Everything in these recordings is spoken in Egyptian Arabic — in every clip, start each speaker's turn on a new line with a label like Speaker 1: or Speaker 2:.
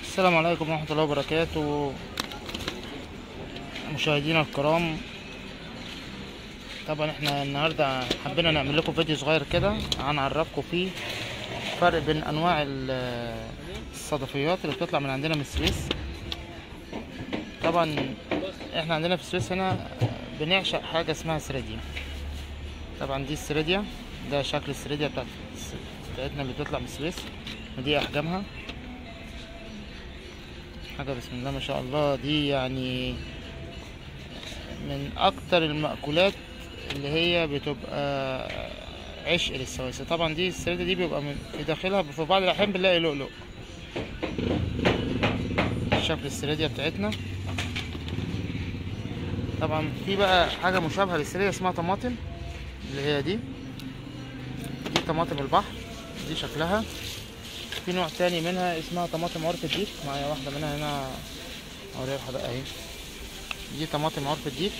Speaker 1: السلام عليكم ورحمة الله وبركاته مشاهدينا الكرام طبعا احنا النهاردة حبينا نعمل لكم فيديو صغير كده هنعرفكم فيه فرق بين انواع ال- الصدفيات اللي بتطلع من عندنا من السويس طبعا احنا عندنا في السويس هنا بنعشق حاجة اسمها سريديا طبعا دي السريديا ده شكل السريديا بتاعت بتاعتنا اللي بتطلع من السويس ودي احجامها حاجة بسم الله ما شاء الله دي يعني من أكتر المأكولات اللي هي بتبقى عشق للسواسي طبعا دي السردة دي بيبقى من في داخلها في بعض الأحيان بنلاقي لؤلؤ شكل السردية بتاعتنا طبعا في بقى حاجة مشابهة للسردية اسمها طماطم اللي هي دي دي طماطم البحر دي شكلها في نوع تاني منها اسمها طماطم عرف الديك معايا واحدة منها هنا اوريها لحضرتك اهي دي طماطم عرف الديك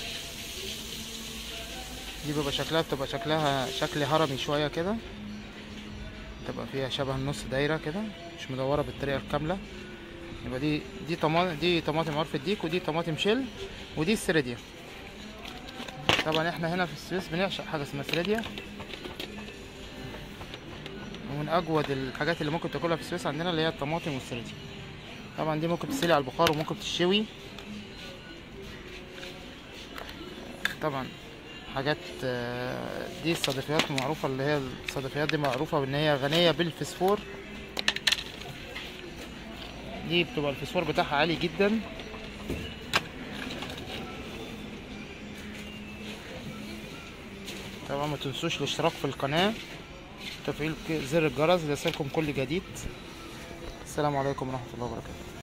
Speaker 1: دي بيبقى شكلها بتبقى شكلها شكل هرمي شوية كده تبقى فيها شبه النص دايرة كده مش مدورة بالطريقة الكاملة يبقى دي دي طماطم دي طماطم عرف الديك ودي طماطم شيل ودي السريديا طبعا احنا هنا في السويس بنعشق حاجة اسمها سريديا ومن اجود الحاجات اللي ممكن تاكلها في السويس عندنا اللي هي الطماطم والسريديا طبعا دي ممكن تسلي على البخار وممكن تشوي طبعا حاجات آه، دي الصدفيات معروفة اللي هي الصدفيات دي معروفة بان هي غنية بالفسفور دي بتبقى الفسفور بتاعها عالي جدا طبعا ما تنسوش الاشتراك في القناة تفعيل زر الجرس ليصلكم كل جديد السلام عليكم ورحمة الله وبركاته